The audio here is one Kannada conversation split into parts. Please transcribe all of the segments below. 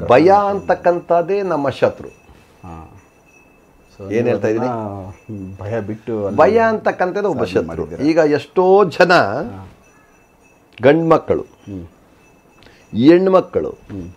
ಭಯ ಅಂತಕ್ಕಂಥದ್ದೇ ನಮ್ಮ ಶತ್ರು ಹಾಂ ಸೊ ಏನ್ ಹೇಳ್ತಾ ಇದ್ದೀನಿ? ಭಯ ಬಿಟ್ಟು ಅಲ್ಲಿ- ಭಯ ಅಂತಕ್ಕಂಥದ್ದು ಒಬ್ಬ ಶತ್ರು ಈಗ ಎಷ್ಟೋ ಜನ ಗಂಡು ಮಕ್ಕಳು ಹೆಣ್ಮಕ್ಕಳು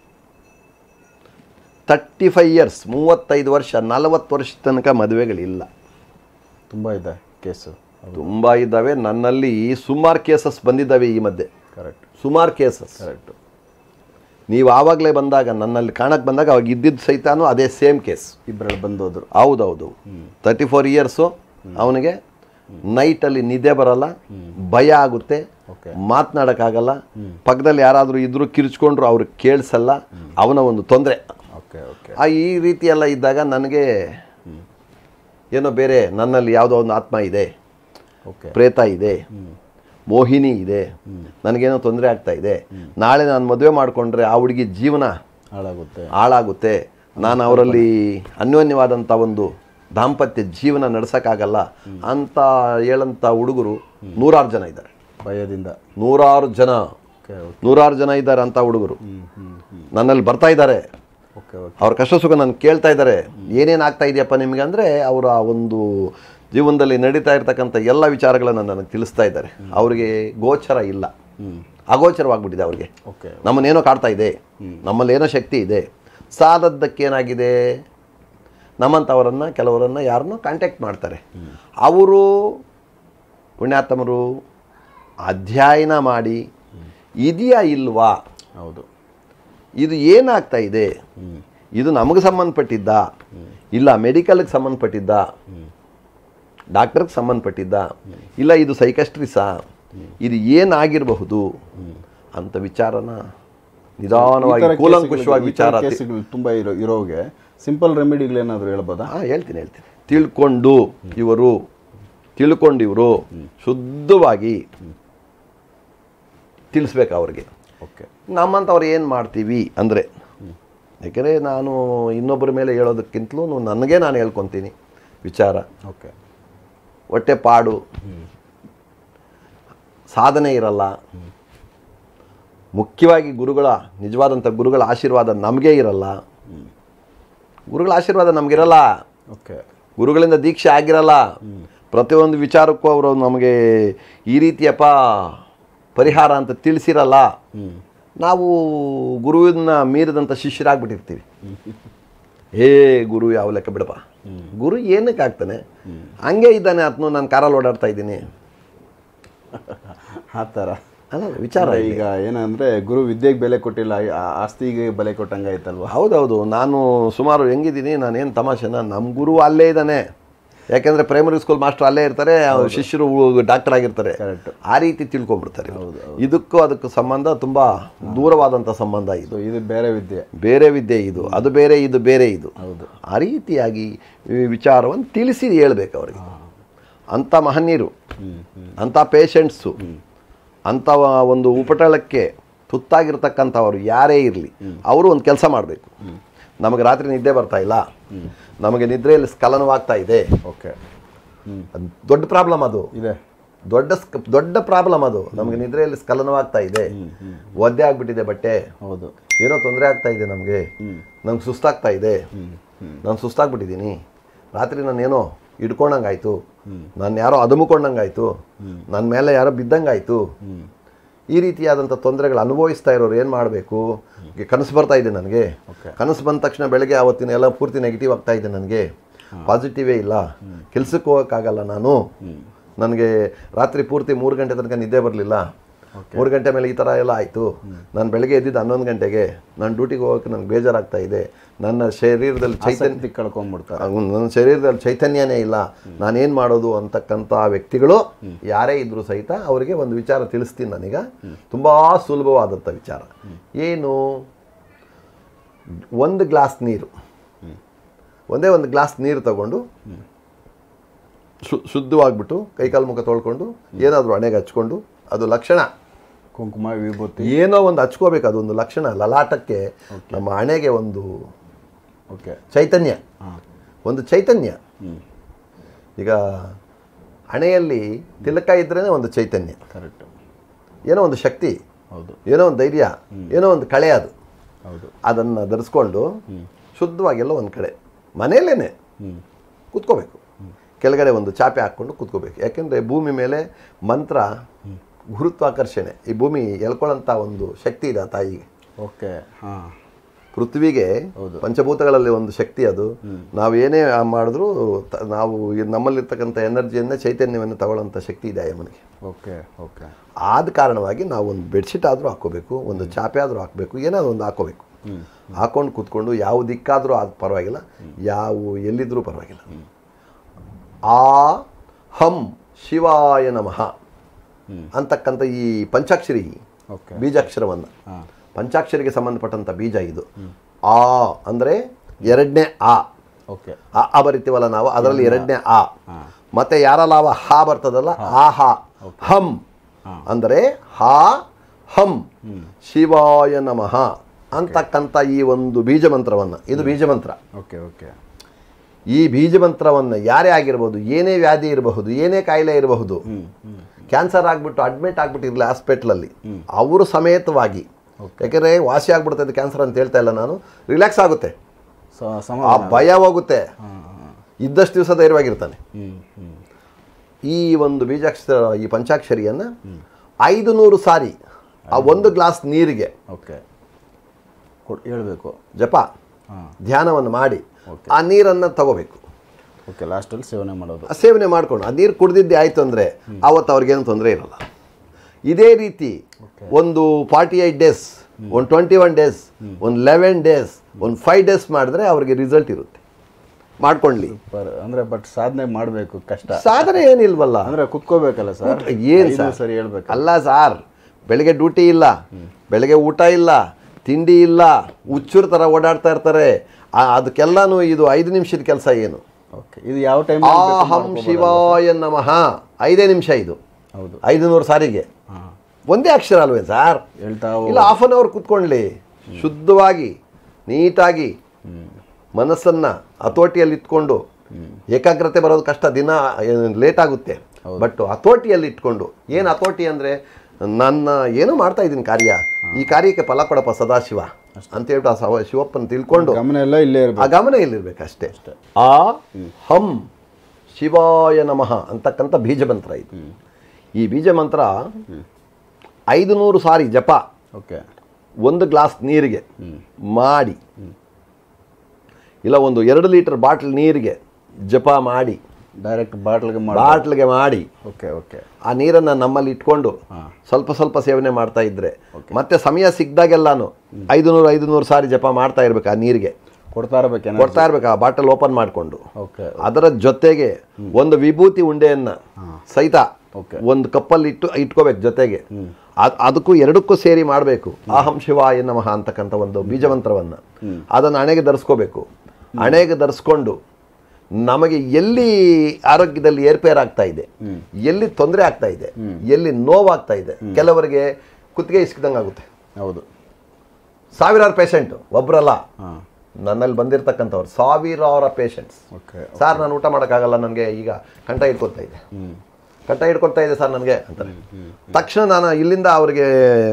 ತರ್ಟಿ ಫೈವ್ ಇಯರ್ಸ್ ಮೂವತ್ತೈದು ವರ್ಷ ನಲವತ್ತು ವರ್ಷ ತನಕ ಮದುವೆಗಳಿಲ್ಲ ತುಂಬ ಇದೆ ಕೇಸು ತುಂಬ ಇದ್ದಾವೆ ನನ್ನಲ್ಲಿ ಸುಮಾರು ಕೇಸಸ್ ಬಂದಿದ್ದಾವೆ ಈ ಮಧ್ಯೆ ಕರೆಕ್ಟ್ ಸುಮಾರು ಕೇಸಸ್ ಕರೆಕ್ಟು ನೀವು ಆವಾಗಲೇ ಬಂದಾಗ ನನ್ನಲ್ಲಿ ಕಾಣಕ್ಕೆ ಬಂದಾಗ ಅವಾಗ ಇದ್ದಿದ್ದು ಸಹಿತಾನು ಅದೇ ಸೇಮ್ ಕೇಸ್ ಇಬ್ಬರಲ್ಲಿ ಬಂದೋದ್ರು ಹೌದೌದು ತರ್ಟಿ ಫೋರ್ ಇಯರ್ಸು ಅವನಿಗೆ ನೈಟಲ್ಲಿ ನಿದ್ದೆ ಬರಲ್ಲ ಭಯ ಆಗುತ್ತೆ ಓಕೆ ಮಾತನಾಡೋಕ್ಕಾಗಲ್ಲ ಪಕ್ಕದಲ್ಲಿ ಯಾರಾದರೂ ಇದ್ರೂ ಕಿರ್ಚ್ಕೊಂಡ್ರು ಅವ್ರಿಗೆ ಕೇಳಿಸಲ್ಲ ಅವನ ಒಂದು ತೊಂದರೆ ಓಕೆ ಓಕೆ ಆ ಈ ರೀತಿ ಎಲ್ಲ ಇದ್ದಾಗ ನನಗೆ ಏನೋ ಬೇರೆ ನನ್ನಲ್ಲಿ ಯಾವುದೋ ಒಂದು ಆತ್ಮ ಇದೆ ಓಕೆ ಪ್ರೇತ ಇದೆ ಮೋಹಿನಿ ಇದೆ ನನಗೇನೋ ತೊಂದರೆ ಆಗ್ತಾ ಇದೆ ನಾಳೆ ನಾನು ಮದುವೆ ಮಾಡಿಕೊಂಡ್ರೆ ಆ ಹುಡುಗಿ ಜೀವನ ಹಾಳಾಗುತ್ತೆ ಹಾಳಾಗುತ್ತೆ ನಾನು ಅವರಲ್ಲಿ ಅನ್ಯೋನ್ಯವಾದಂಥ ಒಂದು ದಾಂಪತ್ಯ ಜೀವನ ನಡೆಸೋಕ್ಕಾಗಲ್ಲ ಅಂತ ಹೇಳಂಥ ಹುಡುಗರು ನೂರಾರು ಜನ ಇದ್ದಾರೆ ಭಯದಿಂದ ನೂರಾರು ಜನ ಓಕೆ ಓಕೆ ನೂರಾರು ಜನ ಇದ್ದಾರೆ ಅಂತ ಹುಡುಗರು ಹ್ಞೂ ಹ್ಞೂ ಹ್ಞೂ ನನ್ನಲ್ಲಿ ಬರ್ತಾ ಇದ್ದಾರೆ ಓಕೆ ಓಕೆ ಅವ್ರ ಕಷ್ಟ ಸುಖ ನಾನು ಕೇಳ್ತಾ ಇದ್ದಾರೆ ಏನೇನು ಆಗ್ತಾ ಇದೆಯಪ್ಪ ನಿಮಗೆ ಅಂದರೆ ಅವರ ಒಂದು ಜೀವನದಲ್ಲಿ ನಡೀತಾ ಇರ್ತಕ್ಕಂಥ ಎಲ್ಲ ವಿಚಾರಗಳನ್ನು ನನಗೆ ತಿಳಿಸ್ತಾ ಇದ್ದಾರೆ ಅವರಿಗೆ ಗೋಚರ ಇಲ್ಲ ಅಗೋಚರವಾಗ್ಬಿಟ್ಟಿದೆ ಅವ್ರಿಗೆ ಓಕೆ ನಮ್ಮನ್ನೇನೋ ಕಾಡ್ತಾ ಇದೆ ನಮ್ಮಲ್ಲಿ ಏನೋ ಶಕ್ತಿ ಇದೆ ಸಾಲದ್ದಕ್ಕೇನಾಗಿದೆ ನಮ್ಮಂಥವರನ್ನು ಕೆಲವರನ್ನು ಯಾರನ್ನೋ ಕಾಂಟ್ಯಾಕ್ಟ್ ಮಾಡ್ತಾರೆ ಅವರು ಪುಣ್ಯಾತ್ಮರು ಅಧ್ಯಯನ ಮಾಡಿ ಇದೆಯಾ ಇಲ್ವಾ ಹೌದು ಇದು ಏನಾಗ್ತಾ ಇದೆ ಇದು ನಮಗೆ ಸಂಬಂಧಪಟ್ಟಿದ್ದ ಇಲ್ಲ ಮೆಡಿಕಲ್ಗೆ ಸಂಬಂಧಪಟ್ಟಿದ್ದ ಡಾಕ್ಟರ್ಗೆ ಸಂಬಂಧಪಟ್ಟಿದ್ದ ಇಲ್ಲ ಇದು ಸೈಕಸ್ಟ್ರಿಸಾ ಇದು ಏನಾಗಿರಬಹುದು ಅಂತ ವಿಚಾರನ ನಿಧಾನವಾಗಿ ಕೂಲಂಕುಷವಾಗಿ ವಿಚಾರ ತಿ- ಕೇಸುಗಳು ತುಂಬ ಇರೋ ಇರೋಗೆ ಸಿಂಪಲ್ ರೆಮಿಡಿಗಳೇನಾದರೂ ಹೇಳ್ಬೋದಾ ಹಾಂ ಹೇಳ್ತೀನಿ ಹೇಳ್ತೀನಿ ತಿಳ್ಕೊಂಡು ಇವರು ತಿಳ್ಕೊಂಡು ಇವರು ಶುದ್ಧವಾಗಿ ತಿಳಿಸ್ಬೇಕು ಅವ್ರಿಗೆ ಓಕೆ ನಮ್ಮಂಥವ್ರು ಏನು ಮಾಡ್ತೀವಿ ಅಂದರೆ ಯಾಕೆಂದರೆ ನಾನು ಇನ್ನೊಬ್ಬರ ಮೇಲೆ ಹೇಳೋದಕ್ಕಿಂತಲೂ ನನಗೆ ನಾನು ಹೇಳ್ಕೊತೀನಿ ವಿಚಾರ ಓಕೆ ಹೊಟ್ಟೆ ಪಾಡು ಸಾಧನೆ ಇರಲ್ಲ ಮುಖ್ಯವಾಗಿ ಗುರುಗಳ ನಿಜವಾದಂಥ ಗುರುಗಳ ಆಶೀರ್ವಾದ ನಮಗೆ ಇರಲ್ಲ ಗುರುಗಳ ಆಶೀರ್ವಾದ ನಮಗಿರಲ್ಲ ಓಕೆ ಗುರುಗಳಿಂದ ದೀಕ್ಷೆ ಆಗಿರಲ್ಲ ಪ್ರತಿಯೊಂದು ವಿಚಾರಕ್ಕೂ ಅವರು ನಮಗೆ ಈ ರೀತಿಯಪ್ಪ ಪರಿಹಾರ ಅಂತ ತಿಳಿಸಿರಲ್ಲ ನಾವು ಗುರುವಿನ ಮೀರಿದಂಥ ಶಿಷ್ಯರಾಗ್ಬಿಟ್ಟಿರ್ತೀವಿ ಏ ಗುರು ಯಾವ ಲೆಕ್ಕ ಬಿಡಪ್ಪ ಗುರು ಏನಕ್ಕೆ ಆಗ್ತಾನೆ ಹಂಗೆ ಇದ್ದಾನೆ ಆತ್ನು ನಾನು ಕಾರಲ್ಲಿ ಓಡಾಡ್ತಾ ಇದ್ದೀನಿ ಆ ಥರ ಅಲ್ಲ ವಿಚಾರ ಅಂದ್ರೆ ಈಗ ಏನಂದ್ರೆ ಗುರು ವಿದ್ಯೆಗೆ ಬೆಲೆ ಕೊಟ್ಟಿಲ್ಲ ಆ ಆಸ್ತಿಗೆ ಬೆಲೆ ಕೊಟ್ಟಂಗಾಯ್ತಲ್ವಾ ಹೌದೌದು ನಾನು ಸುಮಾರು ಹೆಂಗಿದ್ದೀನಿ ನಾನೇನು ತಮಾಷೆನ ನಮ್ಮ ಗುರು ಅಲ್ಲೇ ಇದ್ದಾನೆ ಯಾಕೆಂದ್ರೆ ಪ್ರೈಮರಿ ಸ್ಕೂಲ್ ಮಾಸ್ಟರ್ ಅಲ್ಲೇ ಇರ್ತಾರೆ ಅವ್ರ ಶಿಷ್ಯರು ಡಾಕ್ಟರ್ ಆಗಿರ್ತಾರೆ Correct. ಆ ರೀತಿ ತಿಳ್ಕೊಂಡ್ಬಿಡ್ತಾರೆ ಇದಕ್ಕೂ ಅದಕ್ಕೂ ಸಂಬಂಧ ತುಂಬಾ ದೂರವಾದಂಥ ಸಂಬಂಧ ಇದು ಸೊ ಇದು ಬೇರೆ ವಿದ್ಯೆ ಬೇರೆ ವಿದ್ಯೆ ಇದು ಅದು ಬೇರೆ ಇದು ಬೇರೆ ಇದು ಹೌದು ಆ ರೀತಿಯಾಗಿ ಈ ವಿಚಾರವನ್ನು ತಿಳಿಸಿ ಹೇಳ್ಬೇಕು ಅವರಿಗೆ ಅಂಥ ಮಹನೀಯರು ಅಂಥ ಪೇಷಂಟ್ಸು ಅಂಥ ಒಂದು ಉಪಟಳಕ್ಕೆ ತುತ್ತಾಗಿರ್ತಕ್ಕಂಥವ್ರು ಯಾರೇ ಇರಲಿ ಅವರು ಒಂದು ಕೆಲಸ ಮಾಡಬೇಕು ನಮಗೆ ರಾತ್ರಿ ನಿದ್ದೆ ಬರ್ತಾ ಇಲ್ಲ ನಮಗೆ ನಿದ್ರೆಯಲ್ಲಿ ಸ್ಖಲನವಾಗ್ತಾ ಇದೆ ಓಕೆ ಹ್ಞೂ ಅದ್ ದೊಡ್ಡ ಪ್ರಾಬ್ಲಮ್ ಅದು ಇದೆ ದೊಡ್ಡ ಸ್ಕ- ದೊಡ್ಡ ಪ್ರಾಬ್ಲಮ್ ಅದು ನಮಗೆ ನಿದ್ರೆಯಲ್ಲಿ ಸ್ಖಲನವಾಗ್ತಾ ಇದೆ ಒದ್ದೆ ಆಗ್ಬಿಟ್ಟಿದೆ ಬಟ್ಟೆ ಹೌದು ಏನೋ ತೊಂದರೆ ಆಗ್ತಾ ಇದೆ ನಮಗೆ ನಂಗೆ ಸುಸ್ತಾಗ್ತಾ ಇದೆ ನಾನು ಸುಸ್ತಾಗ್ಬಿಟ್ಟಿದ್ದೀನಿ ರಾತ್ರಿ ನಾನೇನೋ ಹಿಡ್ಕೊಂಡಂಗಾಯ್ತು ನಾನು ಯಾರೋ ಅದುಮುಕೊಂಡಂಗಾಯ್ತು ನನ್ನ ಮೇಲೆ ಯಾರೋ ಬಿದ್ದಂಗಾಯ್ತು ಈ ರೀತಿಯಾದಂಥ ತೊಂದರೆಗಳು ಅನುಭವಿಸ್ತಾ ಇರೋರು ಏನು ಮಾಡಬೇಕು ಕನಸು ಬರ್ತಾ ಇದೆ ನನಗೆ ಕನಸು ಬಂದ ತಕ್ಷಣ ಬೆಳಗ್ಗೆ ಆವತ್ತಿನ ಎಲ್ಲ ಪೂರ್ತಿ ನೆಗೆಟಿವ್ ಆಗ್ತಾ ಇದೆ ನನಗೆ ಪಾಸಿಟಿವೇ ಇಲ್ಲ ಕೆಲ್ಸಕ್ಕೆ ಹೋಗೋಕ್ಕಾಗಲ್ಲ ನಾನು ನನಗೆ ರಾತ್ರಿ ಪೂರ್ತಿ ಮೂರು ಗಂಟೆ ತನಕ ನಿದ್ದೆ ಬರಲಿಲ್ಲ ಮೂರು ಗಂಟೆ ಮೇಲೆ ಈ ಥರ ಎಲ್ಲ ಆಯಿತು ನಾನು ಬೆಳಗ್ಗೆ ಎದ್ದಿದ್ದು ಹನ್ನೊಂದು ಗಂಟೆಗೆ ನಾನು ಡ್ಯೂಟಿಗೆ ಹೋಗೋಕ್ಕೆ ನನಗೆ ಬೇಜಾರಾಗ್ತಾ ಇದೆ ನನ್ನ ಶರೀರದಲ್ಲಿ ಚೈತನ್ಯ ಆಸಕ್ತಿ ಕಳ್ಕೊಂಡ್ಬಿಡ್ತಾರೆ ಅವ್ನು ನನ್ನ ಶರೀರದಲ್ಲಿ ಚೈತನ್ಯನೇ ಇಲ್ಲ ನಾನೇನು ಮಾಡೋದು ಅಂತಕ್ಕಂಥ ವ್ಯಕ್ತಿಗಳು ಯಾರೇ ಇದ್ರೂ ಸಹಿತ ಅವರಿಗೆ ಒಂದು ವಿಚಾರ ತಿಳಿಸ್ತೀನಿ ನಾನೀಗ ತುಂಬ ಸುಲಭವಾದಂಥ ವಿಚಾರ ಏನು ಒಂದು ಗ್ಲಾಸ್ ನೀರು ಒಂದೇ ಒಂದು ಗ್ಲಾಸ್ ನೀರು ತಗೊಂಡು ಶು ಶುದ್ಧವಾಗಿಬಿಟ್ಟು ಕೈಕಾಲು ಮುಖ ತೊಳ್ಕೊಂಡು ಏನಾದರೂ ಹಣೆಗೆ ಹಚ್ಕೊಂಡು ಅದು ಲಕ್ಷಣ ಕುಂಕುಮ ವಿಭೂತಿ ಏನೋ ಒಂದು ಹಚ್ಕೋಬೇಕು ಅದೊಂದು ಲಕ್ಷಣ ಲಲಾಟಕ್ಕೆ ನಮ್ಮ ಹಣೆಗೆ ಒಂದು ಓಕೆ ಚೈತನ್ಯ ಹಾಂ ಒಂದು ಚೈತನ್ಯ ಹ್ಞೂ ಈಗ ಹಣೆಯಲ್ಲಿ ತಿಲಕ ಇದ್ರೇ ಒಂದು ಚೈತನ್ಯ ಕರೆಕ್ಟು ಏನೋ ಒಂದು ಶಕ್ತಿ ಹೌದು ಏನೋ ಒಂದು ಧೈರ್ಯ ಏನೋ ಒಂದು ಕಳೆ ಅದು ಹೌದು ಅದನ್ನು ಧರಿಸ್ಕೊಂಡು ಶುದ್ಧವಾಗೆಲ್ಲ ಒಂದು ಕಡೆ ಮನೆಯಲ್ಲೇ ಕೂತ್ಕೋಬೇಕು ಕೆಳಗಡೆ ಒಂದು ಚಾಪೆ ಹಾಕ್ಕೊಂಡು ಕೂತ್ಕೋಬೇಕು ಯಾಕೆಂದರೆ ಭೂಮಿ ಮೇಲೆ ಮಂತ್ರ ಗುರುತ್ವಾಕರ್ಷಣೆ ಈ ಭೂಮಿ ಎಳ್ಕೊಳ್ಳೋಂಥ ಒಂದು ಶಕ್ತಿ ಇದೆ ಆ ತಾಯಿಗೆ ಓಕೆ ಹಾಂ ಪೃಥ್ವಿಗೆ ಪಂಚಭೂತಗಳಲ್ಲಿ ಒಂದು ಶಕ್ತಿ ಅದು ನಾವು ಏನೇ ಮಾಡಿದ್ರೂ ತ- ನಾವು ಈ ನಮ್ಮಲ್ಲಿರ್ತಕ್ಕಂಥ ಎನರ್ಜಿಯನ್ನು ಚೈತನ್ಯವನ್ನು ತಗೊಳ್ಳೋಂಥ ಶಕ್ತಿ ಇದೆ ಆ ಯಮನಿಗೆ ಓಕೆ ಓಕೆ ಆದ ಕಾರಣವಾಗಿ ನಾವು ಒಂದು ಬೆಡ್ಶೀಟ್ ಆದರೂ ಹಾಕ್ಕೋಬೇಕು ಒಂದು ಚಾಪೆ ಆದರೂ ಹಾಕಬೇಕು ಏನಾದ್ರು ಒಂದು ಹಾಕ್ಕೋಬೇಕು ಹಾಕೊಂಡು ಕೂತ್ಕೊಂಡು ಯಾವ ದಿಕ್ಕಾದರೂ ಅದು ಪರವಾಗಿಲ್ಲ ಯಾವ ಎಲ್ಲಿದ್ರೂ ಪರವಾಗಿಲ್ಲ ಆ ಹಂ ಶಿವಾಯ ನಮಃ ಅಂತಕ್ಕಂಥ ಈ ಪಂಚಾಕ್ಷರಿ ಓಕೆ ಬೀಜಾಕ್ಷರವನ್ನು ಹಾಂ ಪಂಚಾಕ್ಷರಿಗೆ ಸಂಬಂಧಪಟ್ಟಂಥ ಬೀಜ ಇದು ಆ ಅಂದರೆ ಎರಡನೇ ಆ ಓಕೆ ಆ ಆ ಬರಿತೀವಲ್ಲ ನಾವು ಅದರಲ್ಲಿ ಎರಡನೇ ಆ ಮತ್ತೆ ಯಾರಲ್ಲ ಅವ ಹಾ ಬರ್ತದಲ್ಲ ಆ ಹಾ ಹಂ ಅಂದರೆ ಹಾ ಹಂ ಶಿವಾಯ ನಮಃ ಅಂತಕ್ಕಂಥ ಈ ಒಂದು ಬೀಜ ಮಂತ್ರವನ್ನು ಇದು ಬೀಜ ಮಂತ್ರ ಓಕೆ ಓಕೆ ಈ ಬೀಜ ಮಂತ್ರವನ್ನು ಯಾರೇ ಆಗಿರಬಹುದು ಏನೇ ವ್ಯಾಧಿ ಇರಬಹುದು ಏನೇ ಕಾಯಿಲೆ ಇರಬಹುದು ಕ್ಯಾನ್ಸರ್ ಆಗಿಬಿಟ್ಟು ಅಡ್ಮಿಟ್ ಆಗ್ಬಿಟ್ಟು ಇರಲಿ ಹಾಸ್ಪಿಟ್ಲಲ್ಲಿ ಅವರು ಸಮೇತವಾಗಿ ಯಾಕೆಂದರೆ ವಾಸಿ ಆಗ್ಬಿಡ್ತದೆ ಕ್ಯಾನ್ಸರ್ ಅಂತ ಹೇಳ್ತಾ ಇಲ್ಲ ನಾನು ರಿಲ್ಯಾಕ್ಸ್ ಆಗುತ್ತೆ ಸೊ ಆ ಸಮಾಧಾನ ಭಯ ಹೋಗುತ್ತೆ ಹಾಂ ಹಾಂ ಇದ್ದಷ್ಟು ದಿವಸ ಧೈರ್ಯವಾಗಿರ್ತಾನೆ ಹ್ಞೂ ಹ್ಞೂ ಈ ಒಂದು ಬೀಜಾಕ್ಷರ ಈ ಪಂಚಾಕ್ಷರಿಯನ್ನು ಐದು ನೂರು ಸಾರಿ ಆ ಒಂದು ಗ್ಲಾಸ್ ನೀರಿಗೆ ಓಕೆ ಕೊಡ್ ಹೇಳ್ಬೇಕು ಜಪ ಹಾಂ ಧ್ಯಾನವನ್ನು ಮಾಡಿ ಆ ನೀರನ್ನು ತಗೋಬೇಕು ಓಕೆ ಲಾಸ್ಟಲ್ಲಿ ಸೇವನೆ ಮಾಡೋದು ಆ ಸೇವನೆ ಮಾಡ್ಕೊಂಡು ಆ ನೀರು ಕುಡ್ದಿದ್ದೆ ಆಯಿತು ಅಂದರೆ ಆವತ್ತು ಅವ್ರಿಗೇನು ತೊಂದರೆ ಇರಲ್ಲ ಇದೇ ರೀತಿ ಒಂದು ಫಾರ್ಟಿ ಏಯ್ಟ್ ಡೇಸ್ ಒಂದು ಟ್ವೆಂಟಿ ಒನ್ ಡೇಸ್ ಒಂದು ಲೆವೆನ್ ಡೇಸ್ ಒಂದು ಫೈವ್ ಡೇಸ್ ಮಾಡಿದ್ರೆ ಅವ್ರಿಗೆ ರಿಸಲ್ಟ್ ಇರುತ್ತೆ ಮಾಡ್ಕೊಳ್ಳಿ ಪರ್ ಅಂದರೆ ಬಟ್ ಸಾಧನೆ ಮಾಡಬೇಕು ಕಷ್ಟ ಸಾಧನೆ ಏನಿಲ್ವಲ್ಲ ಅಂದರೆ ಕುತ್ಕೋಬೇಕಲ್ಲ ಸರ್ ಏನ್ ಐದು ಸರ್? ಸರಿ ಹೇಳ್ಬೇಕು ಅಲ್ಲ ಸಾರ್ ಬೆಳಗ್ಗೆ ಡ್ಯೂಟಿ ಇಲ್ಲ ಬೆಳಗ್ಗೆ ಊಟ ಇಲ್ಲ ತಿಂಡಿ ಇಲ್ಲ ಹುಚ್ಚೂರ್ ಥರ ಓಡಾಡ್ತಾ ಇರ್ತಾರೆ ಆ- ಅದಕ್ಕೆಲ್ಲಾನು ಇದು ಐದು ನಿಮಿಷದ ಕೆಲಸ ಏನು ಓಕೆ ಇದು ಯಾವ ಟೈಮ್ ಆಹಂ ಶಿವಾಯ ನಮಃ ಐದೇ ನಿಮಿಷ ಇದು ಹೌದು ಐದು ನೂರು ಸಾರಿಗೆ ಹಾಂ ಒಂದೇ ಅಕ್ಷರ ಅಲ್ವೇ ಸಾರ್ ಹೇಳ್ತಾ ಇಲ್ಲ ಹಾಫ್ ಅನ್ ಅವರ್ ಕೂತ್ಕೊಳ್ಳಿ ಶುದ್ಧವಾಗಿ ನೀಟಾಗಿ ಮನಸ್ಸನ್ನ ಹತೋಟಿಯಲ್ಲಿ ಇಟ್ಕೊಂಡು ಏಕಾಗ್ರತೆ ಬರೋದು ಕಷ್ಟ ದಿನ ಲೇಟ್ ಆಗುತ್ತೆ ಬಟ್ ಹತೋಟಿಯಲ್ಲಿ ಇಟ್ಕೊಂಡು ಏನು ಹತೋಟಿ ಅಂದರೆ ನನ್ನ ಏನೋ ಮಾಡ್ತಾ ಇದ್ದೀನಿ ಕಾರ್ಯ ಈ ಕಾರ್ಯಕ್ಕೆ ಫಲ ಕೊಡಪ್ಪ ಸದಾಶಿವ ಅಂತ ಹೇಳ್ಬಿಟ್ಟು ಆ ಸವ ಶಿವಪ್ಪನ ತಿಳ್ಕೊಂಡು ಗಮನ ಎಲ್ಲ ಇಲ್ಲೇ ಆ ಇರಬೇಕು ಗಮನ ಇಲ್ಲಿರ್ಬೇಕು ಅಷ್ಟೇ ಆ ಹಂ ಶಿವಾಯ ನಮಃ ಅಂತಕ್ಕಂಥ ಬೀಜ ಮಂತ್ರ ಇದು ಈ ಬೀಜ ಮಂತ್ರ ಐದು ನೂರು ಸಾರಿ ಜಪ ಓಕೆ ಒಂದು ಗ್ಲಾಸ್ ನೀರಿಗೆ ಮಾಡಿ ಇಲ್ಲ ಒಂದು ಎರಡು ಲೀಟರ್ ಬಾಟ್ಲ್ ನೀರಿಗೆ ಜಪ ಮಾಡಿ ಡೈರೆಕ್ಟ್ ಬಾಟ್ಲ್ಗೆ ಮಾಡಿ ಬಾಟ್ಲ್ಗೆ ಮಾಡಿ ಓಕೆ ಓಕೆ ಆ ನೀರನ್ನು ನಮ್ಮಲ್ಲಿ ಇಟ್ಕೊಂಡು ಹಾಂ ಸ್ವಲ್ಪ ಸ್ವಲ್ಪ ಸೇವನೆ ಮಾಡ್ತಾ ಇದ್ರೆ ಮತ್ತೆ ಸಮಯ ಸಿಕ್ದಾಗೆಲ್ಲಾನು ಐದು ನೂರು ಐದು ನೂರು ಸಾರಿ ಜಪ ಮಾಡ್ತಾ ಇರ್ಬೇಕು ಆ ನೀರಿಗೆ ಕೊಡ್ತಾ ಇರ್ಬೇಕೇನ ಕೊಡ್ತಾ ಇರ್ಬೇಕು ಆ ಬಾಟಲ್ ಓಪನ್ ಮಾಡಿಕೊಂಡು ಓಕೆ ಅದರ ಜೊತೆಗೆ ಒಂದು ವಿಭೂತಿ ಉಂಡೆಯನ್ನ ಸಹಿತ ಓಕೆ ಒಂದು ಕಪ್ಪಲ್ಲಿ ಇಟ್ಟು ಇಟ್ಕೋಬೇಕು ಜೊತೆಗೆ ಅದ್- ಅದಕ್ಕೂ ಎರಡಕ್ಕೂ ಸೇರಿ ಮಾಡಬೇಕು ಅಹಂ ಶಿವಾಯ ನಮಃ ಅಂತಕ್ಕಂಥ ಒಂದು ಬೀಜಮಂತ್ರವನ್ನು ಅದನ್ನು ಹಣೆಗೆ ಧರಿಸ್ಕೋಬೇಕು ಹಣೆಗೆ ಧರಿಸ್ಕೊಂಡು ನಮಗೆ ಎಲ್ಲಿ ಆರೋಗ್ಯದಲ್ಲಿ ಏರ್ಪೇರ್ ಆಗ್ತಾ ಇದೆ ಎಲ್ಲಿ ತೊಂದರೆ ಆಗ್ತಾ ಇದೆ ಎಲ್ಲಿ ನೋವಾಗ್ತಾ ಇದೆ ಕೆಲವರಿಗೆ ಕುತ್ತಿಗೆ ಇಸ್ಕಿದಂಗೆ ಆಗುತ್ತೆ ಹೌದು ಸಾವಿರಾರು ಪೇಷಂಟ್ ಒಬ್ರಲ್ಲ ಹಾಂ ನನ್ನಲ್ಲಿ ಬಂದಿರತಕ್ಕಂಥವ್ರು ಸಾವಿರಾರು ಪೇಷಂಟ್ಸ್ ಓಕೆ ಸರ್ ನಾನು ಊಟ ಮಾಡೋಕ್ಕಾಗಲ್ಲ ನನಗೆ ಈಗ ಕಂಠ ಹಿಡ್ಕೊಳ್ತಾ ಇದೆ ಹ್ಞೂ ಕಂಠ ಹಿಡ್ಕೊಳ್ತಾ ಇದೆ ಸರ್ ನನಗೆ ಅಂತಾರೆ ತಕ್ಷಣ ನಾನು ಇಲ್ಲಿಂದ ಅವ್ರಿಗೆ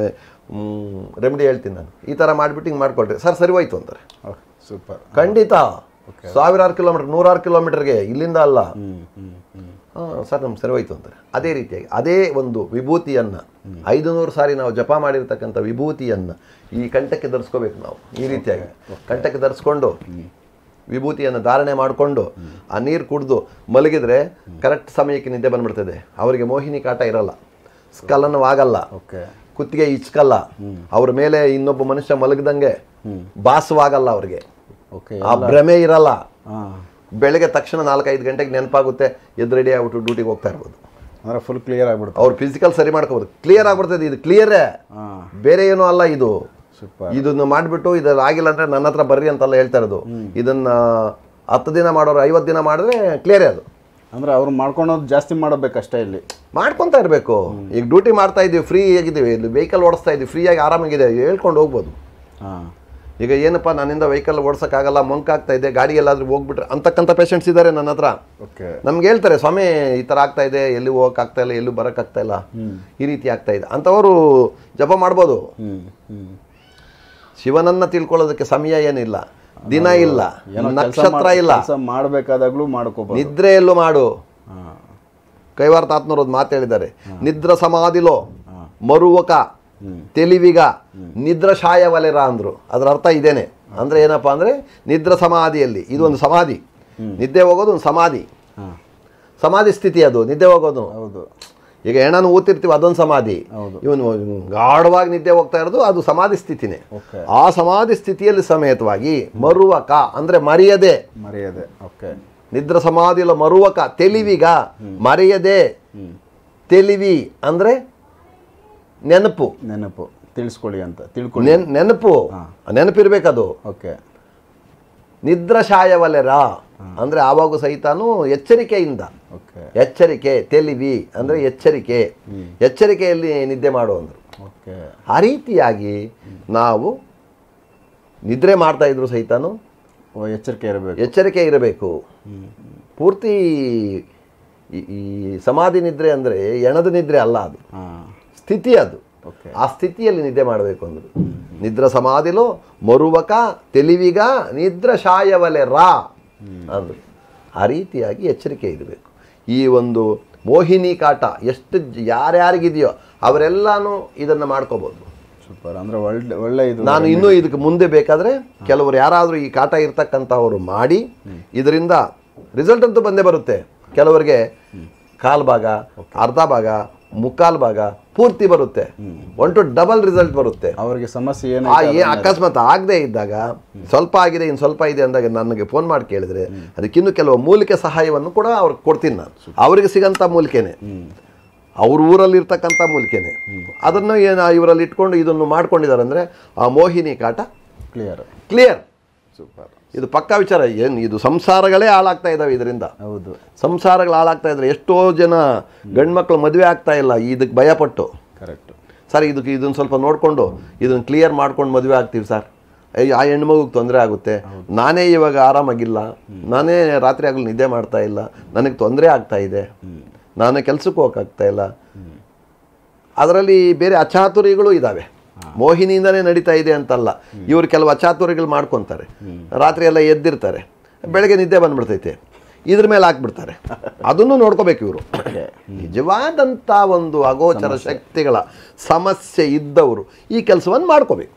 ರೆಮಿಡಿ ಹೇಳ್ತೀನಿ ನಾನು ಈ ಥರ ಮಾಡಿಬಿಟ್ಟು ಹಿಂಗೆ ಮಾಡಿಕೊಳ್ರಿ ಸರ್ ಸರಿ ಹೋಯ್ತು ಅಂತಾರೆ ಓಕೆ ಸೂಪರ್ ಖಂಡಿತ ಸಾವಿರಾರು ಕಿಲೋಮೀಟರ್ ನೂರಾರು ಕಿಲೋಮೀಟರ್ಗೆ ಇಲ್ಲಿಂದ ಅಲ್ಲ ಹ್ಞೂ ಹ್ಞೂ ಹ್ಞೂ ಹಾಂ ಸರ್ ನಮ್ಗೆ ಸರಿ ಹೋಯ್ತು ಅಂತಾರೆ ಅದೇ ರೀತಿಯಾಗಿ ಅದೇ ಒಂದು ವಿಭೂತಿಯನ್ನು ಐದು ನೂರು ಸಾರಿ ನಾವು ಜಪ ಮಾಡಿರ್ತಕ್ಕಂಥ ವಿಭೂತಿಯನ್ನು ಈ ಕಂಠಕ್ಕೆ ಧರಿಸ್ಕೋಬೇಕು ನಾವು ಈ ರೀತಿಯಾಗಿ ಕಂಠಕ್ಕೆ ಧರಿಸ್ಕೊಂಡು ವಿಭೂತಿಯನ್ನು ಧಾರಣೆ ಮಾಡಿಕೊಂಡು ಆ ನೀರು ಕುಡಿದು ಮಲಗಿದ್ರೆ ಕರೆಕ್ಟ್ ಸಮಯಕ್ಕೆ ನಿದ್ದೆ ಬಂದ್ಬಿಡ್ತದೆ ಅವರಿಗೆ ಮೋಹಿನಿ ಕಾಟ ಇರಲ್ಲ ಸ್ಖಲನವಾಗಲ್ಲ ಓಕೆ ಕುತ್ತಿಗೆ ಇಚ್ಕಲ್ಲ ಅವ್ರ ಮೇಲೆ ಇನ್ನೊಬ್ಬ ಮನುಷ್ಯ ಮಲಗದಂಗೆ ಬಾಸವಾಗಲ್ಲ ಅವ್ರಿಗೆ ಓಕೆ ಆ ಭ್ರಮೆ ಇರಲ್ಲ ಹಾಂ ಬೆಳಗ್ಗೆ ತಕ್ಷಣ ನಾಲ್ಕೈದು ಗಂಟೆಗೆ ನೆನಪಾಗುತ್ತೆ ಎದ್ದು ರೆಡಿ ಆಗ್ಬಿಟ್ಟು ಡ್ಯೂಟಿಗೆ ಹೋಗ್ತಾ ಇರ್ಬೋದು ಅಂದರೆ ಫುಲ್ ಕ್ಲಿಯರ್ ಆಗ್ಬಿಡುತ್ತೆ ಅವ್ರ ಫಿಸಿಕಲ್ ಸರಿ ಮಾಡ್ಕೋಬೋದು ಕ್ಲಿಯರ್ ಆಗ್ಬಿಡ್ತದೆ ಇದು ಕ್ಲಿಯರೇ ಹಾಂ ಬೇರೆ ಏನೂ ಅಲ್ಲ ಇದು ಸೂಪರ್ ಇದನ್ನು ಮಾಡಿಬಿಟ್ಟು ಇದು ಆಗಿಲ್ಲ ಅಂದ್ರೆ ನನ್ನ ಹತ್ರ ಬರ್ರಿ ಅಂತೆಲ್ಲ ಹೇಳ್ತಾ ಇರೋದು ಇದನ್ನ ಹತ್ತು ದಿನ ಮಾಡೋರು ಐವತ್ತು ದಿನ ಮಾಡಿದ್ರೆ ಕ್ಲಿಯರೇ ಅದು ಅಂದರೆ ಅವ್ರು ಮಾಡ್ಕೊಳೋದು ಜಾಸ್ತಿ ಮಾಡಬೇಕಷ್ಟೇ ಇಲ್ಲಿ ಮಾಡ್ಕೊತಾ ಇರಬೇಕು ಈಗ ಡ್ಯೂಟಿ ಮಾಡ್ತಾ ಇದ್ದೀವಿ ಫ್ರೀ ಆಗಿದ್ದೀವಿ ಇಲ್ಲಿ ವೆಹಿಕಲ್ ಓಡಿಸ್ತಾ ಇದ್ದೀವಿ ಫ್ರೀಯಾಗಿ ಆರಾಮಾಗಿದೆ ಹೇಳ್ಕೊಂಡು ಹೋಗ್ಬೋದು ಹಾಂ ಈಗ ಏನಪ್ಪ ನನ್ನಿಂದ ವೆಹಿಕಲ್ ಓಡ್ಸೋಕ್ಕಾಗಲ್ಲ ಮಂಕಾಗ್ತಾ ಇದೆ ಗಾಡಿ ಎಲ್ಲಾದ್ರೂ ಹೋಗ್ಬಿಟ್ರೆ ಅಂತಕ್ಕಂಥ ಪೇಷಂಟ್ಸ್ ಇದ್ದಾರೆ ನನ್ನ ಹತ್ರ ಓಕೆ ನಮ್ಗೆ ಹೇಳ್ತಾರೆ ಸ್ವಾಮಿ ಈ ಥರ ಆಗ್ತಾ ಇದೆ ಎಲ್ಲಿ ಹೋಗಕ್ಕಾಗ್ತಾ ಇಲ್ಲ ಎಲ್ಲೂ ಬರೋಕ್ಕಾಗ್ತಾ ಇಲ್ಲ ಈ ರೀತಿ ಆಗ್ತಾ ಇದೆ ಅಂಥವರು ಜಪ ಮಾಡ್ಬೋದು ಹ್ಞೂ ಹ್ಞೂ ಶಿವನನ್ನ ತಿಳ್ಕೊಳ್ಳೋದಕ್ಕೆ ಸಮಯ ಏನಿಲ್ಲ ದಿನ ಇಲ್ಲ ಏನೋ ಕೆಲ್ಸ ನಕ್ಷತ್ರ ಮಾಡ್- ಇಲ್ಲ ಕೆಲ್ಸ ಮಾಡಬೇಕಾದಾಗ್ಲೂ ಮಾಡ್ಕೋಬಹುದು ನಿದ್ರೆಯಲ್ಲೂ ಮಾಡು ಹಾ ಕೈವಾರ ತಾತ್ನವ್ರು ಒಂದು ಮಾತು ಹೇಳಿದ್ದಾರೆ ನಿದ್ರ ಸಮಾಧಿಲೋ ಹಾ. ಮರುವಕ ಹ್ಮ್. ತಿಳಿವಿಗ ನಿದ್ರ ಶಾಯವಲೆರ ಅಂದ್ರು ಅದರ ಅರ್ಥ ಇದೇನೆ ಅಂದ್ರೆ ಏನಪ್ಪ ಅಂದ್ರೆ ನಿದ್ರ ಸಮಾಧಿಯಲ್ಲಿ ಇದು ಒಂದು ಸಮಾಧಿ ನಿದ್ದೆ ಹೋಗೋದು ಒಂದು ಸಮಾಧಿ ಹಾ ಸಮಾಧಿ ಸ್ಥಿತಿ ಅದು ನಿದ್ದೆ ಹೋಗೋದು ಹೌದು ಈಗ ಹೆಣನ ಊತಿರ್ತೀವಿ ಅದೊಂದು ಸಮಾಧಿ ಹೌದು. ಇವನು ಗಾಢವಾಗಿ ನಿದ್ದೆ ಹೋಗ್ತಾ ಇರೋದು ಅದು ಸಮಾಧಿ ಸ್ಥಿತಿನೇ ಓಕೆ ಆ ಸಮಾಧಿ ಸ್ಥಿತಿಯಲ್ಲಿ ಸಮೇತವಾಗಿ ಮರುವಕ ಅಂದ್ರೆ ಮರೆಯದೆ ಮರೆಯದೆ ಓಕೆ ನಿದ್ರ ಸಮಾಧಿಲ ಮರುವಕ ತಿಳಿವಿಗ ಮರೆಯದೆ ಹ್ಮ್ ತಿಳಿವಿ ಅಂದ್ರೆ ನೆನಪು ನೆನಪು ತಿಳಿಸ್ಕೊಳ್ಳಿ ಅಂತ ತಿಳ್ಕೊಳ್ಳಿ ನೆನ್ ನೆನಪು ನೆನಪಿರ್ಬೇಕದು ಓಕೆ ನಿದ್ರಶಾಯವಲೆರ ಅಂದ್ರೆ ಆವಾಗೂ ಸಹಿತಾನು ಎಚ್ಚರಿಕೆಯಿಂದ ಓಕೆ ಎಚ್ಚರಿಕೆ ತಿಳಿವಿ ಅಂದ್ರೆ ಎಚ್ಚರಿಕೆ ಎಚ್ಚರಿಕೆಯಲ್ಲಿ ನಿದ್ದೆ ಮಾಡು ಅಂದ್ರು ಓಕೆ ಆ ರೀತಿಯಾಗಿ ನಾವು ನಿದ್ರೆ ಮಾಡ್ತಾ ಇದ್ರು ಸಹಿತಾನು ಓ ಎಚ್ಚರಿಕೆ ಇರಬೇಕು ಎಚ್ಚರಿಕೆ ಇರಬೇಕು ಪೂರ್ತಿ ಈ- ಈ ಸಮಾಧಿ ನಿದ್ರೆ ಅಂದರೆ ಎಣದ ನಿದ್ರೆ ಅಲ್ಲ ಅದು ಹಾ ಸ್ಥಿತಿ ಅದು ಓಕೆ ಆ ಸ್ಥಿತಿಯಲ್ಲಿ ನಿದ್ದೆ ಮಾಡಬೇಕು ಅಂದರು ನಿದ್ರ ಸಮಾಧಿಲು ಮರುವಕ ತಿಳಿವಿಗ ನಿದ್ರ ಶಾಯವಲೆ ರಾ ಅಂದರು ಆ ರೀತಿಯಾಗಿ ಎಚ್ಚರಿಕೆ ಇರಬೇಕು ಈ ಒಂದು ಮೋಹಿನಿ ಕಾಟ ಎಷ್ಟು ಜ- ಯಾರ್ಯಾರಿಗಿದೆಯೋ ಅವರೆಲ್ಲಾನು ಇದನ್ನು ಮಾಡ್ಕೋಬೋದು ಸೂಪರ್ ಅಂದ್ರೆ ಒಳ್ಳೆ ಒಳ್ಳೆ ಇದು ನಾನು ಇನ್ನೂ ಇದಕ್ಕೆ ಮುಂದೆ ಬೇಕಾದರೆ ಕೆಲವರು ಯಾರಾದರೂ ಈ ಕಾಟ ಇರ್ತಕ್ಕಂಥವ್ರು ಮಾಡಿ ಇದರಿಂದ ರಿಸಲ್ಟ್ ಅಂತೂ ಬಂದೇ ಬರುತ್ತೆ ಕೆಲವರಿಗೆ ಕಾಲು ಭಾಗ ಅರ್ಧ ಭಾಗ ಮುಕ್ಕಾಲು ಭಾಗ ಪೂರ್ತಿ ಬರುತ್ತೆ ಒನ್ ಟು ಡಬಲ್ ರಿಸಲ್ಟ್ ಬರುತ್ತೆ ಅವ್ರಿಗೆ ಸಮಸ್ಯೆ ಏನು ಆ ಏ ಅಕಸ್ಮಾತ್ ಆಗದೆ ಇದ್ದಾಗ ಸ್ವಲ್ಪ ಆಗಿದೆ ಇನ್ನು ಸ್ವಲ್ಪ ಇದೆ ಅಂದಾಗ ನನಗೆ ಫೋನ್ ಮಾಡಿ ಕೇಳಿದ್ರೆ ಅದಕ್ಕಿನ್ನೂ ಕೆಲವು ಮೂಲಿಕೆ ಸಹಾಯವನ್ನು ಕೂಡ ಅವ್ರಿಗೆ ಕೊಡ್ತೀನಿ ನಾನು ಅವರಿಗೆ ಸಿಗಂಥ ಮೂಲಿಕೆನೆ ಅವ್ರ ಊರಲ್ಲಿ ಇರ್ತಕ್ಕಂಥ ಮೂಲಿಕೆನೆ ಅದನ್ನು ಏನು ಇವರಲ್ಲಿ ಇಟ್ಕೊಂಡು ಇದನ್ನು ಮಾಡ್ಕೊಂಡಿದ್ದಾರೆ ಅಂದರೆ ಆ ಮೋಹಿನಿ ಕಾಟ ಕ್ಲಿಯರ್ ಕ್ಲಿಯರ್ ಸೂಪರ್ ಇದು ಪಕ್ಕಾ ವಿಚಾರ ಏನು ಇದು ಸಂಸಾರಗಳೇ ಹಾಳಾಗ್ತಾ ಇದ್ದಾವೆ ಇದರಿಂದ ಹೌದು ಸಂಸಾರಗಳು ಹಾಳಾಗ್ತಾ ಇದ್ರೆ ಎಷ್ಟೋ ಜನ ಗಂಡು ಮಕ್ಕಳು ಮದುವೆ ಆಗ್ತಾ ಇಲ್ಲ ಇದಕ್ಕೆ ಭಯಪಟ್ಟು ಕರೆಕ್ಟ್ ಸರ್ ಇದಕ್ಕೆ ಇದನ್ನು ಸ್ವಲ್ಪ ನೋಡಿಕೊಂಡು ಇದನ್ನು ಕ್ಲಿಯರ್ ಮಾಡ್ಕೊಂಡು ಮದುವೆ ಆಗ್ತೀವಿ ಸರ್ ಅಯ್ಯೋ, ಆ ಹೆಣ್ಮಗುಗೆ ತೊಂದರೆ ಆಗುತ್ತೆ ನಾನೇ ಇವಾಗ ಆರಾಮಾಗಿಲ್ಲ ನಾನೇ ರಾತ್ರಿ ಆಗಲು ನಿದ್ದೆ ಮಾಡ್ತಾ ಇಲ್ಲ ನನಗೆ ತೊಂದರೆ ಆಗ್ತಾ ಇದೆ ನಾನು ಕೆಲ್ಸಕ್ಕೆ ಹೋಗಕ್ಕಾಗ್ತಾ ಇಲ್ಲ ಅದರಲ್ಲಿ ಬೇರೆ ಅಚಾತುರ್ಯಗಳು ಇದ್ದಾವೆ ಮೋಹಿನಿಯಿಂದನೇ ನಡೀತಾ ಇದೆ ಅಂತಲ್ಲ ಇವರು ಕೆಲವು ಅಚಾತುರ್ಯಗಳು ಮಾಡ್ಕೊತಾರೆ ರಾತ್ರಿ ಎಲ್ಲ ಎದ್ದಿರ್ತಾರೆ ಬೆಳಗ್ಗೆ ನಿದ್ದೆ ಬಂದ್ಬಿಡ್ತೈತೆ ಇದ್ರ ಮೇಲೆ ಹಾಕ್ಬಿಡ್ತಾರೆ ಅದನ್ನು ನೋಡ್ಕೋಬೇಕು ಇವರು ನಿಜವಾದಂಥ ಒಂದು ಅಗೋಚರ ಶಕ್ತಿಗಳ ಸಮಸ್ಯೆ ಇದ್ದವರು ಈ ಕೆಲಸವನ್ನು ಮಾಡ್ಕೋಬೇಕು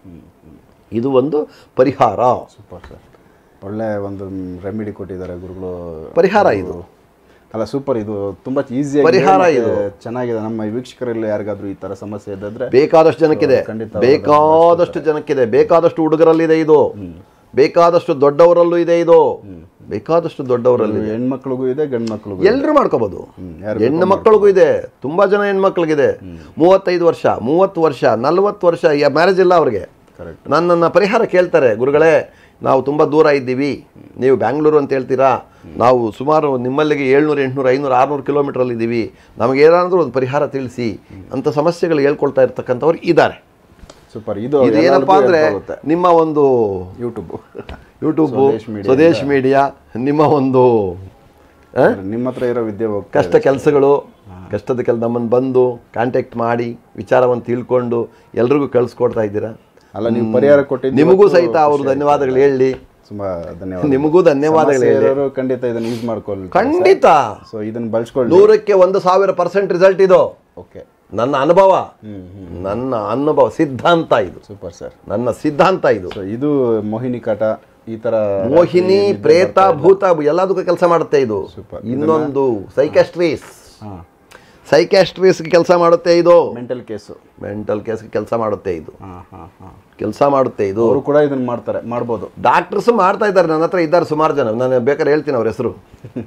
ಇದು ಒಂದು ಪರಿಹಾರ ಸೂಪರ್ ಸರ್ ಒಳ್ಳೆ ಒಂದು ರೆಮಿಡಿ ಕೊಟ್ಟಿದ್ದಾರೆ ಗುರುಗಳು ಪರಿಹಾರ ಇದು ಅಲ್ಲ ಸೂಪರ್ ಇದು ತುಂಬಾ ಈಸಿ ಪರಿಹಾರ ಇದು. ಚೆನ್ನಾಗಿದೆ ನಮ್ಮ ವೀಕ್ಷಕರಲ್ಲಿ ಯಾರಿಗಾದ್ರೂ ಈ ತರ ಸಮಸ್ಯೆ ಇದ್ದರೆ ಬೇಕಾದಷ್ಟು ಜನಕ್ಕಿದೆ ಖಂಡಿತ ಬೇಕಾದಷ್ಟು ಜನಕ್ಕಿದೆ ಬೇಕಾದಷ್ಟು ಹುಡುಗರಲ್ಲಿದೆ ಇದು ಬೇಕಾದಷ್ಟು ದೊಡ್ಡವರಲ್ಲೂ ಇದೆ ಇದು ಬೇಕಾದಷ್ಟು ದೊಡ್ಡವರಲ್ಲಿ ಹೆಣ್ಮಕ್ಳಿಗೂ ಇದೆ ಗಂಡು ಮಕ್ಳಿಗೂ ಎಲ್ಲರೂ ಮಾಡ್ಕೋಬಹುದು ಯಾರು ಹೆಣ್ಣು ಮಕ್ಕಳಿಗೂ ಇದೆ ತುಂಬಾ ಜನ ಹೆಣ್ಮಕ್ಳಿಗಿದೆ ಮೂವತ್ತೈದು ವರ್ಷ ಮೂವತ್ತು ವರ್ಷ ನಲ್ವತ್ತು ವರ್ಷ ಮ್ಯಾರೇಜ್ ಇಲ್ಲ ಅವ್ರಿಗೆ ಕರೆಕ್ಟ್ ನನ್ನನ್ನು ಪರಿಹಾರ ಕೇಳ್ತಾರೆ ಗುರುಗಳೇ ನಾವು ತುಂಬ ದೂರ ಇದ್ದೀವಿ ನೀವು ಬ್ಯಾಂಗ್ಳೂರು ಅಂತ ಹೇಳ್ತೀರಾ ನಾವು ಸುಮಾರು ನಿಮ್ಮಲ್ಲಿಗೆ ಏಳ್ನೂರು ಎಂಟುನೂರು ಐನೂರು ಆರುನೂರು ಕಿಲೋಮೀಟ್ರಲ್ಲಿ ಇದ್ದೀವಿ ನಮಗೆ ಏನಾದರೂ ಒಂದು ಪರಿಹಾರ ತಿಳಿಸಿ ಅಂತ ಸಮಸ್ಯೆಗಳು ಹೇಳ್ಕೊಳ್ತಾ ಇರ್ತಕ್ಕಂಥವ್ರು ಇದ್ದಾರೆ ಸೂಪರ್ ಇದು ಇದು ಏನಪ್ಪಾ ಅಂದರೆ ನಿಮ್ಮ ಒಂದು YouTube YouTube Swadesh media Swadesh media ನಿಮ್ಮ ಒಂದು ಆ, ನಿಮ್ಮ ಹತ್ರ ಇರೋ ವಿದ್ಯೆ ಹೋಗ್ತಾ ಕಷ್ಟ ಕೆಲಸಗಳು ಕಷ್ಟದ ಕೆಲ ನಮ್ಮನ್ನು ಬಂದು ಕಾಂಟ್ಯಾಕ್ಟ್ ಮಾಡಿ ವಿಚಾರವನ್ನು ತಿಳ್ಕೊಂಡು ಎಲ್ರಿಗೂ ಕಳಿಸ್ಕೊಡ್ತಾ ಇದ್ದೀರಾ ಅಲ್ಲ ನೀವು ಪರಿಹಾರ ಕೊಟ್ಟಿದ್ದು ನಿಮಗೂ ಸಹಿತ ಅವರು ಧನ್ಯವಾದಗಳು ಹೇಳಿ ತುಂಬಾ ಧನ್ಯವಾದ ನಿಮಗೂ ಧನ್ಯವಾದಗಳು ಸಮಸ್ಯೆ ಹೇಳಿ ಇರೋರು ಖಂಡಿತ ಇದನ್ನ ಯೂಸ್ ಮಾಡ್ಕೊಳ್ಳಿ ಖಂಡಿತ ಸೊ ಇದನ್ನ ಬಳಸ್ಕೊಳ್ಳಿ ನೂರಕ್ಕೆ ಒಂದು ಸಾವಿರ ಪರ್ಸೆಂಟ್ ರಿಸಲ್ಟ್ ಇದು ಓಕೆ ನನ್ನ ಅನುಭವ ಹ್ಮ್ ಹ್ಮ್ ನನ್ನ ಅನುಭವ ಸಿದ್ಧಾಂತ ಇದು ಸೂಪರ್ ಸರ್ ನನ್ನ ಸಿದ್ಧಾಂತ ಇದು ಸೊ ಇದು ಮೋಹಿನಿ ಕಾಟ ಈ ತರ ಮೋಹಿನಿ ಪ್ರೇತ ಭೂತ ಎಲ್ಲದಕ್ಕೂ ಕೆಲಸ ಮಾಡುತ್ತೆ ಇದು Super. ಇನ್ನೊಂದು ಸೈಕ್ಯಾಸ್ಟ್ರೀಸ್ ಹಾ ಸೈಕ್ಯಾಸ್ಟ್ರೀಸ್ ಕೆಲಸ ಮಾಡುತ್ತೆ ಇದು ಮೆಂಟಲ್ ಕೇಸು ಮೆಂಟಲ್ ಕೇಸ್ ಕೆಲಸ ಮಾಡುತ್ತೆ ಇದು ಹಾ ಹಾ ಹಾ ಕೆಲಸ ಮಾಡುತ್ತೆ ಇದು ಅವರು ಕೂಡ ಇದನ್ನ ಮಾಡ್ತಾರೆ ಮಾಡ್ಬೋದು ಡಾಕ್ಟರ್ಸ್ ಮಾಡ್ತಾ ಇದ್ದಾರೆ ನನ್ನ ಹತ್ರ ಇದ್ದಾರೆ ಸುಮಾರು ಜನ ನಾನು ಬೇಕಾದ್ರೆ ಹೇಳ್ತೀನಿ ಅವ್ರ ಹೆಸರು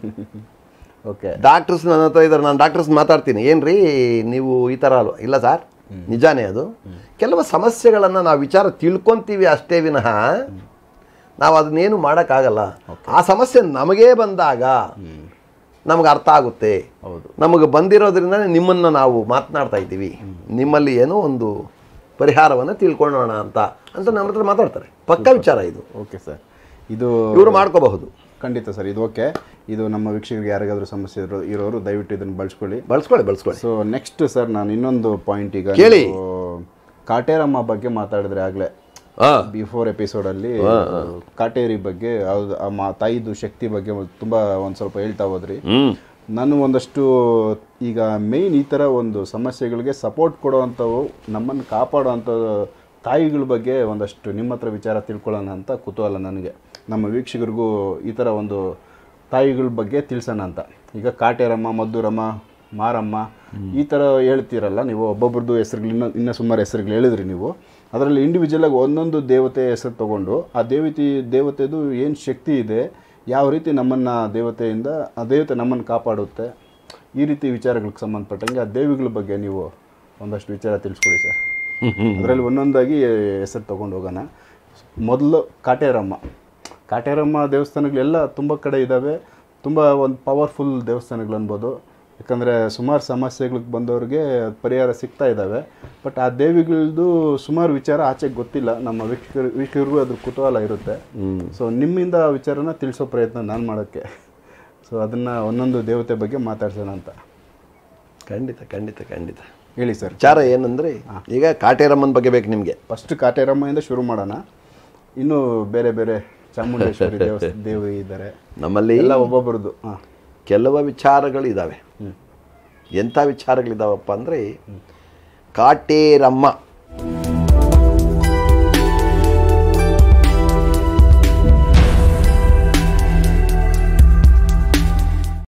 ಓಕೆ ಡಾಕ್ಟರ್ಸ್ ನನ್ನ ಹತ್ರ ಇದ್ದಾರೆ ನಾನು ಡಾಕ್ಟರ್ಸ್ ಮಾತಾಡ್ತೀನಿ ಏನ್ರಿ ನೀವು ಈ ಥರ ಅಲ್ವ ಇಲ್ಲ ಸರ್ ನಿಜಾನೇ ಅದು ಕೆಲವು ಸಮಸ್ಯೆಗಳನ್ನು ನಾವು ವಿಚಾರ ತಿಳ್ಕೊಂತೀವಿ ಅಷ್ಟೇ ವಿನಃ ನಾವು ಅದನ್ನೇನು ಮಾಡೋಕ್ಕಾಗಲ್ಲ ಆ ಸಮಸ್ಯೆ ನಮಗೇ ಬಂದಾಗ ನಮಗೆ ಅರ್ಥ ಆಗುತ್ತೆ ಹೌದು ನಮಗೆ ಬಂದಿರೋದ್ರಿಂದ ನಿಮ್ಮನ್ನು ನಾವು ಮಾತನಾಡ್ತಾ ಇದ್ದೀವಿ ನಿಮ್ಮಲ್ಲಿ ಏನೋ ಒಂದು ಪರಿಹಾರವನ್ನು ತಿಳ್ಕೊಳ್ಳೋಣ ಅಂತ ಅಂತ ನಮ್ಮ ಹತ್ರ ಮಾತಾಡ್ತಾರೆ ಪಕ್ಕ ವಿಚಾರ ಇದು ಓಕೆ ಸರ್ ಇದು ಇವರು ಮಾಡ್ಕೋಬಹುದು ಖಂಡಿತ ಸರ್ ಇದು ಓಕೆ ಇದು ನಮ್ಮ ವೀಕ್ಷಕರಿಗೆ ಯಾರಿಗಾದ್ರೂ ಸಮಸ್ಯೆ ಇರೋ ಇರೋರು ದಯವಿಟ್ಟು ಇದನ್ನು ಬಳಸ್ಕೊಳ್ಳಿ ಬಳಸ್ಕೊಳ್ಳಿ ಬಳಸ್ಕೊಳ್ಳಿ ಸೊ ನೆಕ್ಸ್ಟ್ ಸರ್ ನಾನು ಇನ್ನೊಂದು ಪಾಯಿಂಟ್ ಈಗ ಕೇಳಿ. ನೀವು ಕಾಟೇರಮ್ಮ ಬಗ್ಗೆ ಮಾತಾಡಿದ್ರೆ ಆಗಲೇ ಹಾ. ಬಿಫೋರ್ ಎಪಿಸೋಡ್ ಅಲ್ಲಿ ಕಾಟೇರಿ ಬಗ್ಗೆ ಅವ್ರ್ದು ಆ ಮಾ ತಾಯಿದು ಶಕ್ತಿ ಬಗ್ಗೆ ಒಂದ್ ತುಂಬಾ ಒಂದ್ ಸ್ವಲ್ಪ ಹೇಳ್ತಾ ಹೋದ್ರಿ ಹ್ಮ್ ನಾನು ಒಂದಷ್ಟು ಈಗ ಮೇಯ್ನ್ ಈ ಥರ ಒಂದು ಸಮಸ್ಯೆಗಳಿಗೆ ಸಪೋರ್ಟ್ ಕೊಡುವಂಥವು ನಮ್ಮನ್ನು ಕಾಪಾಡುವಂಥ ತಾಯಿಗಳ ಬಗ್ಗೆ ಒಂದಷ್ಟು ನಿಮ್ಮ ಹತ್ರ ವಿಚಾರ ತಿಳ್ಕೊಳ್ಳೋಣ ಅಂತ ಕುತೂಹಲ ನನಗೆ ನಮ್ಮ ವೀಕ್ಷಕರಿಗೂ ಈ ಥರ ಒಂದು ತಾಯಿಗಳ ಬಗ್ಗೆ ತಿಳಿಸೋಣ ಅಂತ ಈಗ ಕಾಟೇರಮ್ಮ ಮದ್ದೂರಮ್ಮ ಮಾರಮ್ಮ ಈ ಥರ ಹೇಳ್ತೀರಲ್ಲ ನೀವು ಒಬ್ಬೊಬ್ರದ್ದು ಹೆಸರುಗಳು ಇನ್ನೂ ಇನ್ನೂ ಸುಮಾರು ಹೆಸರುಗಳು ಹೇಳಿದ್ರಿ ನೀವು ಅದರಲ್ಲಿ ಇಂಡಿವಿಜುವಲಾಗಿ ಒಂದೊಂದು ದೇವತೆ ಹೆಸರು ತಗೊಂಡು ಆ ದೇವತೆ ದೇವತೆದು ಏನು ಶಕ್ತಿ ಇದೆ ಯಾವ ರೀತಿ ನಮ್ಮನ್ನು ದೇವತೆಯಿಂದ ಆ ದೇವತೆ ನಮ್ಮನ್ನು ಕಾಪಾಡುತ್ತೆ ಈ ರೀತಿ ವಿಚಾರಗಳಿಗೆ ಸಂಬಂಧಪಟ್ಟಂಗೆ ಆ ದೇವಿಗಳ ಬಗ್ಗೆ ನೀವು ಒಂದಷ್ಟು ವಿಚಾರ ತಿಳಿಸ್ಕೊಡಿ ಸರ್ ಅದರಲ್ಲಿ ಒಂದೊಂದಾಗಿ ಹೆಸರು ತೊಗೊಂಡು ಹೋಗೋಣ ಮೊದಲು ಕಾಟೇರಮ್ಮ ಕಾಟೇರಮ್ಮ ದೇವಸ್ಥಾನಗಳೆಲ್ಲ ತುಂಬ ಕಡೆ ಇದ್ದಾವೆ ತುಂಬ ಒಂದು ಪವರ್ಫುಲ್ ದೇವಸ್ಥಾನಗಳು ಅನ್ಬೋದು ಯಾಕಂದರೆ ಸುಮಾರು ಸಮಸ್ಯೆಗಳಿಗೆ ಬಂದವ್ರಿಗೆ ಪರಿಹಾರ ಸಿಗ್ತಾ ಇದ್ದಾವೆ ಬಟ್ ಆ ದೇವಿಗಳದ್ದು ಸುಮಾರು ವಿಚಾರ ಆಚೆಗೆ ಗೊತ್ತಿಲ್ಲ ನಮ್ಮ ವೀಕ್ಷಕರು ವೀಕ್ಷಕರಿಗೂ ಅದ್ರ ಕುತೂಹಲ ಇರುತ್ತೆ ಸೊ ನಿಮ್ಮಿಂದ ಆ ವಿಚಾರನ ತಿಳಿಸೋ ಪ್ರಯತ್ನ ನಾನು ಮಾಡೋಕ್ಕೆ ಸೊ ಅದನ್ನು ಒಂದೊಂದು ದೇವತೆ ಬಗ್ಗೆ ಮಾತಾಡ್ಸೋಣ ಅಂತ ಖಂಡಿತ ಖಂಡಿತ ಖಂಡಿತ ಹೇಳಿ ಸರ್ ವಿಚಾರ ಏನಂದ್ರೆ ಈಗ ಕಾಟೇರಮ್ಮನ ಬಗ್ಗೆ ಬೇಕು ನಿಮಗೆ ಫಸ್ಟ್ ಕಾಟೇರಮ್ಮಯಿಂದ ಶುರು ಮಾಡೋಣ ಇನ್ನು ಬೇರೆ ಬೇರೆ ಚಾಮುಂಡೇಶ್ವರಿ ದೇವಸ್ಥಾನ ದೇವಿ ಇದ್ದಾರೆ ನಮ್ಮಲ್ಲಿ ಎಲ್ಲ ಒಬ್ಬೊಬ್ಬರದ್ದು ಹಾಂ ಕೆಲವು ವಿಚಾರಗಳಿದ್ದಾವೆ ಎಂಥ ವಿಚಾರಗಳಿದಾವಪ್ಪ ಅಂದರೆ ಕಾಟೇರಮ್ಮ